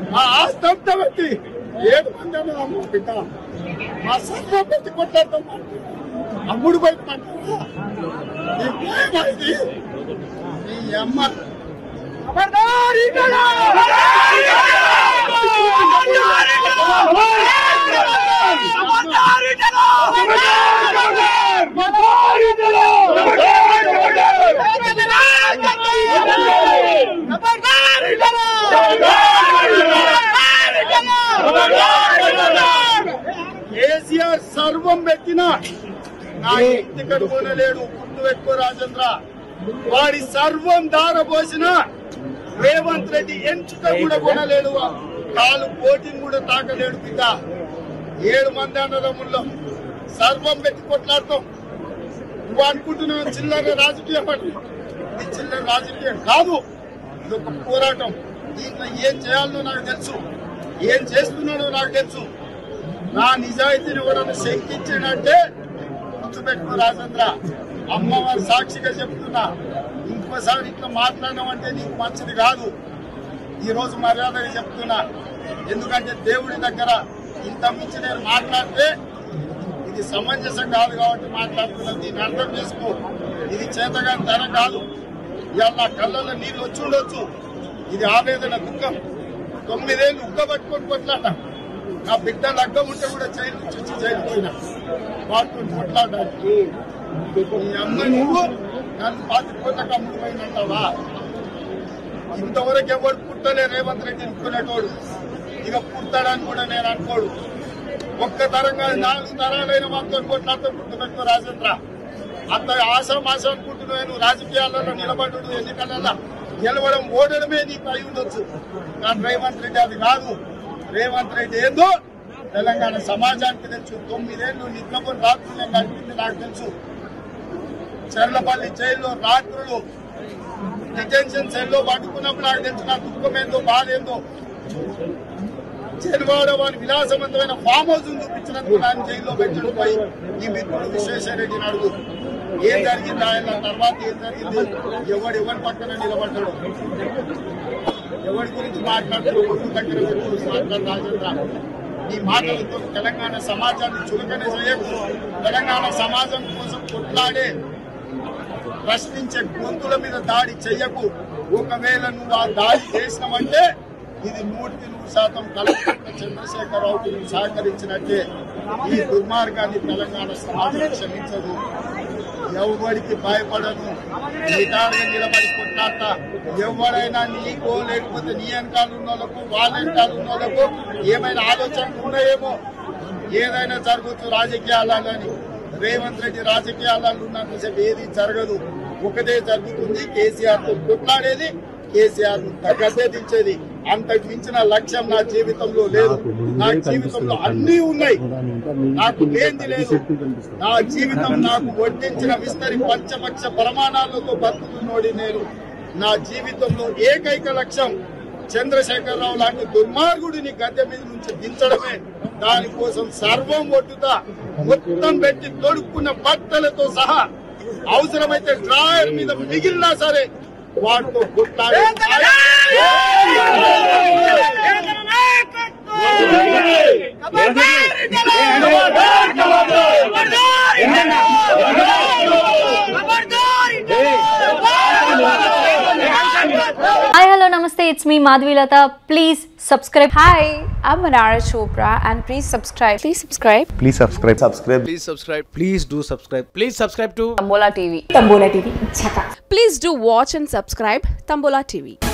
మా ఆస్తి అంతా పెట్టి ఏడు మంది అన్నది అమ్మ బిడ్డ మా సర్వం పెట్టి కొట్టాడుతాం అమ్ముడు బయట పడ్డా ఇది ఈ అమ్మ ఖబర్దార్ ఇక్కడ! కేసీఆర్ సర్వం పెట్టిన నా ఇంటి కడుకోనలేడు గుర్తు పెట్టుకో రాజేంద్ర వాడి సర్వం దారపోసిన రేవంత్ రెడ్డి ఎంచుక కూడా కొనలేడు కాలు పోటీని కూడా తాకలేడు బిడ్డ ఏడు మంది అన్నదమ్ముల్లో సర్వం పెట్టి కొట్లాడతాం నువ్వు అనుకుంటున్నావు చిల్లర రాజకీయం అని ఇది చిల్లర రాజకీయం కాదు ఇది ఒక పోరాటం దీంట్లో ఏం చేయాలో నాకు తెలుసు ఏం చేస్తున్నాడో నాకు తెలుసు నా నిజాయితీని కూడా శంకించాడంటే గుర్తుపెట్టుకో రాజేంద్ర అమ్మవారి సాక్షిగా చెప్తున్నా ఇంకోసారి ఇట్లా మాట్లాడడం నీకు మంచిది కాదు ఈ రోజు మర్యాదగా చెప్తున్నా ఎందుకంటే దేవుడి దగ్గర ఇంత మించి నేను మాట్లాడితే ఇది సమంజసం కాదు కాబట్టి మాట్లాడుతున్నాను దీన్ని అర్థం చేసుకో ఇది చేతగాని ధర కాదు ఇవాళ నా కళ్ళల్లో నీళ్ళు వచ్చి ఉండొచ్చు ఇది ఆవేదన దుఃఖం తొమ్మిదేళ్ళు ఉగ్గ పట్టుకొని కొట్లాట నా బిడ్డ లగ్గం ఉంటే కూడా జైలు నుంచి వచ్చి జైలు పోయినా వాటితో కొట్లాడడానికి ఈ అమ్మ నువ్వు నన్ను పాతి కోట్లకు అమ్ముడుపోయినంటావా ఇంతవరకు ఎవడు పుట్టలే రేవంత్ రెడ్డి అనుకునేటోడు ఇక పుట్టాడని కూడా నేను అనుకోడు ఒక్క తరంగా నాలుగు తరాలైన మాతో కొట్లాడుతూ గుర్తుపెట్టుకో రాజేంద్ర అంత ఆశ మాస అనుకుంటున్నావు నువ్వు రాజకీయాలలో నిలబడు ఎన్నికలలో గెలవడం ఓడడమే నీకు అయి ఉండొచ్చు కానీ రేవంత్ రెడ్డి అది కాదు రేవంత్ రెడ్డి ఏందో తెలంగాణ సమాజానికి తెలుసు తొమ్మిదేళ్లు నిద్రపోని రాత్రులు నేను గడిపింది నాకు తెలుసు చెర్లపల్లి జైల్లో రాత్రులు డిటెన్షన్ సెల్లో పట్టుకున్నప్పుడు నాకు తెలిసిన దుఃఖం ఏందో బాధ ఏందో చెరువాడ వారి విలాసవంతమైన ఫామ్ హౌస్ చూపించినందుకు నన్ను జైల్లో పెట్టడం పోయి ఈ మిత్రుడు విశ్వేశ్వరరెడ్డిని అడుగు ఏం జరిగింది ఆయన తర్వాత ఏం జరిగింది ఎవడు ఎవరి పక్కన నిలబడ్డాడు ఎవరి గురించి మాట్లాడుతూ ఒడ్డు దగ్గర పెట్టుకుని మాట్లాడు రాజేంద్ర ఈ మాటలతో తెలంగాణ సమాజాన్ని చులకన చేయకు తెలంగాణ సమాజం కోసం కొట్లాడే ప్రశ్నించే గొంతుల మీద దాడి చెయ్యకు ఒకవేళ నువ్వు ఆ దాడి చేసినావంటే ఇది నూటికి నూరు శాతం కలెక్టర్ చంద్రశేఖరరావుకి నువ్వు సహకరించినట్టే ఈ దుర్మార్గాన్ని తెలంగాణ సమాజం క్షమించదు ఎవరికి భయపడను నిటారుగా నిలబడి కొట్లాట ఎవరైనా నీకో లేకపోతే నీ వెనకాల ఉన్న వాళ్ళకు వాళ్ళ వెనకాల ఉన్న వాళ్ళకు ఏమైనా ఆలోచనలు ఉన్నాయేమో ఏదైనా జరగచ్చు రాజకీయాలని రేవంత్ రెడ్డి రాజకీయాలలో ఉన్నంతసేపు ఏది జరగదు ఒకటే జరుగుతుంది కేసీఆర్ తో కొట్లాడేది కేసీఆర్ ను తగ్గదించేది అంతకు మించిన లక్ష్యం నా జీవితంలో లేదు నా జీవితంలో అన్ని ఉన్నాయి నాకు లేనిది లేదు నా జీవితం నాకు వడ్డించిన విస్తరి పంచపక్ష ప్రమాణాలతో బతుకుతున్నోడి నేను నా జీవితంలో ఏకైక లక్ష్యం చంద్రశేఖరరావు లాంటి దుర్మార్గుడిని గద్దె మీద నుంచి దించడమే దానికోసం సర్వం ఒడ్డుతా మొత్తం పెట్టి తొడుక్కున్న బట్టలతో సహా అవసరమైతే డ్రాయర్ మీద మిగిలినా సరే వాటితో కొట్లాడే Hi, hello, namaste. It's me, Madhvilata. Please subscribe. Hi, I'm Manara Chopra and please subscribe. Please subscribe. Please subscribe. Subscribe. Please subscribe. Please do subscribe. Please subscribe to Tambola TV. Tambola TV. Chaka. Please do watch and subscribe Tambola TV.